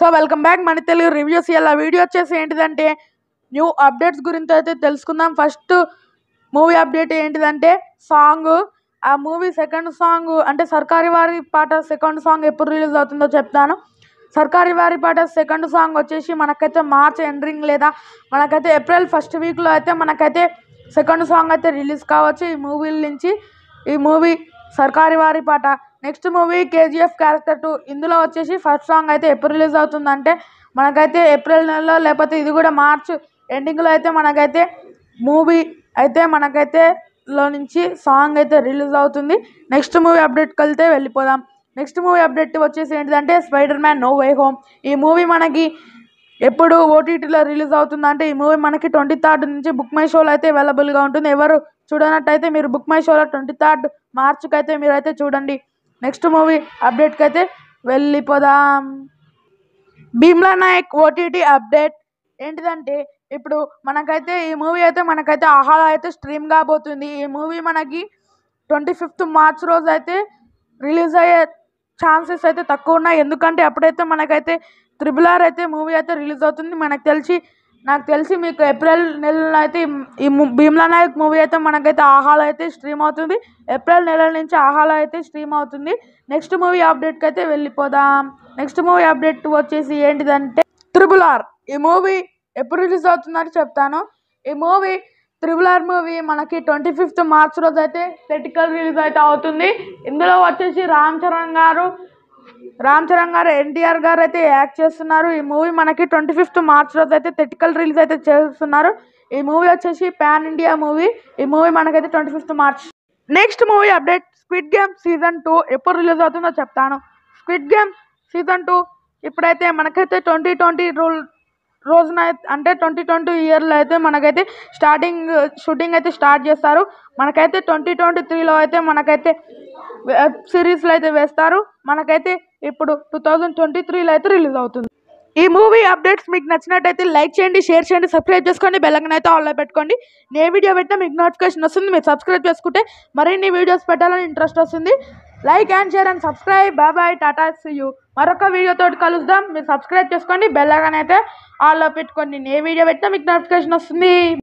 so welcome back మన Telugu reviews ఇలా video వచ్చేసి ఏంటిదంటే న్యూ అప్డేట్స్ గురించి అయితే తెలుసుకుందాం ఫస్ట్ మూవీ అప్డేట్ ఏంటిదంటే సాంగ్ ఆ మూవీ సెకండ్ సాంగ్ అంటే సర్కారీ వారి పాట సెకండ్ సాంగ్ ఎప్పుడు రిలీజ్ అవుతుందో చెప్తాను సర్కారీ వారి పాట సెకండ్ సాంగ్ వచ్చేసి మనకైతే మార్చ్ ఎండింగ్ లేదా మనకైతే ఏప్రిల్ ఫస్ట్ వీక్లో అయితే మనకైతే సెకండ్ సాంగ్ అయితే రిలీజ్ కావచ్చు ఈ మూవీల నుంచి ఈ movie Sarkaru Vaari Paata next movie KGF character two ఇందులో వచ్చేసి ఫస్ట్ సాంగ్ అయితే ఎప్పుడు రిలీజ్ అవుతుందంటే మనకైతే ఏప్రిల్ నెలలో లేకపోతే ఇది కూడా మార్చ్ ఎండింగ్లో అయితే మనకైతే మూవీ అయితే మనకైతే లో నుంచి సాంగ్ అయితే రిలీజ్ అవుతుంది నెక్స్ట్ మూవీ అప్డేట్కి వెళ్తే వెళ్ళిపోదాం నెక్స్ట్ మూవీ అప్డేట్ వచ్చేసి ఏంటిదంటే Spider Man no way home ఈ మూవీ మనకి ఎప్పుడు ఓటీటీలో రిలీజ్ అవుతుందంటే ఈ మూవీ మనకి ట్వంటీ థర్డ్ నుంచి బుక్ మై షోలో అయితే అవైలబుల్గా ఉంటుంది ఎవరు చూడనట్టయితే మీరు బుక్ మై షోలో ట్వంటీ థర్డ్ మార్చ్కి అయితే మీరు అయితే చూడండి నెక్స్ట్ మూవీ అప్డేట్కి అయితే వెళ్ళిపోదాం భీమ్లా నాయక్ ఓటీటీ అప్డేట్ ఏంటిదంటే ఇప్పుడు మనకైతే ఈ మూవీ అయితే మనకైతే ఆహాలో అయితే స్ట్రీమ్ కాబోతుంది ఈ మూవీ మనకి ట్వంటీ ఫిఫ్త్ మార్చ్ రోజు అయితే రిలీజ్ అయ్యే ఛాన్సెస్ అయితే తక్కువ ఉన్నాయి ఎందుకంటే అప్పుడైతే మనకైతే త్రిబుల్ ఆర్ అయితే మూవీ అయితే రిలీజ్ అవుతుంది మనకు తెలిసి నాకు తెలిసి మీకు ఏప్రిల్ నెలలో అయితే ఈ- ఈ ము- భీమ్లా నాయక్ మూవీ అయితే మనకైతే ఆహాలో అయితే స్ట్రీమ్ అవుతుంది ఏప్రిల్ నెల నుంచి ఆహాలో అయితే స్ట్రీమ్ అవుతుంది నెక్స్ట్ మూవీ అప్డేట్కి అయితే వెళ్ళిపోదాం నెక్స్ట్ మూవీ అప్డేట్ వచ్చేసి ఏంటిదంటే త్రిబుల్ ఆర్ ఈ మూవీ ఎప్పుడు రిలీజ్ అవుతుందని చెప్తాను ఈ మూవీ త్రిబుల్ ఆర్ మూవీ మనకి ట్వంటీ ఫిఫ్త్ మార్చ్ రోజు అయితే థెటికల్ రిలీజ్ అయితే అవుతుంది ఇందులో వచ్చేసి రామ్ చరణ్ గారు రామ్ చరణ్ గారు ఎన్టీఆర్ గారు అయితే యాక్ట్ చేస్తున్నారు ఈ మూవీ మనకి ట్వంటీ ఫిఫ్త్ మార్చ్ రోజు అయితే థెటికల్ రిలీజ్ అయితే చేస్తున్నారు ఈ మూవీ వచ్చేసి పాన్ ఇండియా మూవీ ఈ మూవీ మనకైతే twenty fifth March next movie update Squid Game season two ఎప్పుడు రిలీజ్ అవుతుందో చెప్తాను స్క్విడ్ గేమ్ సీజన్ టూ ఇప్పుడైతే మనకైతే ట్వంటీ ట్వంటీ రూల్ రోజున అయితే- అంటే ట్వంటీ ట్వంటీ ఇయర్లో అయితే మనకైతే స్టార్టింగ్ షూటింగ్ అయితే స్టార్ట్ చేస్తారు మనకైతే ట్వంటీ ట్వంటీ త్రీలో అయితే మనకైతే వెబ్ సిరీస్లో అయితే వేస్తారు మనకైతే ఇప్పుడు టూ థౌజండ్ ట్వంటీ త్రీలో అయితే రిలీజ్ అవుతుంది ఈ మూవీ అప్డేట్స్ మీకు నచ్చినట్టయితే లైక్ చేయండి షేర్ చేయండి సబ్స్క్రైబ్ చేసుకోండి బెల్లకన్ అయితే ఆన్లో పెట్టుకోండి నేను వీడియో పెట్టినా మీకు నోటిఫికేషన్ వస్తుంది మీరు సబ్స్క్రైబ్ చేసుకుంటే మరిన్ని వీడియోస్ పెట్టాలని ఇంట్రెస్ట్ వస్తుంది like and share and subscribe bye bye tata you మరొక వీడియోతో కలుద్దాం మీరు సబ్స్క్రైబ్ చేసుకోండి బెల్లకన్ అయితే ఆన్లో పెట్టుకోండి నేను ఏ వీడియో పెట్టినా మీకు నోటిఫికేషన్ వస్తుంది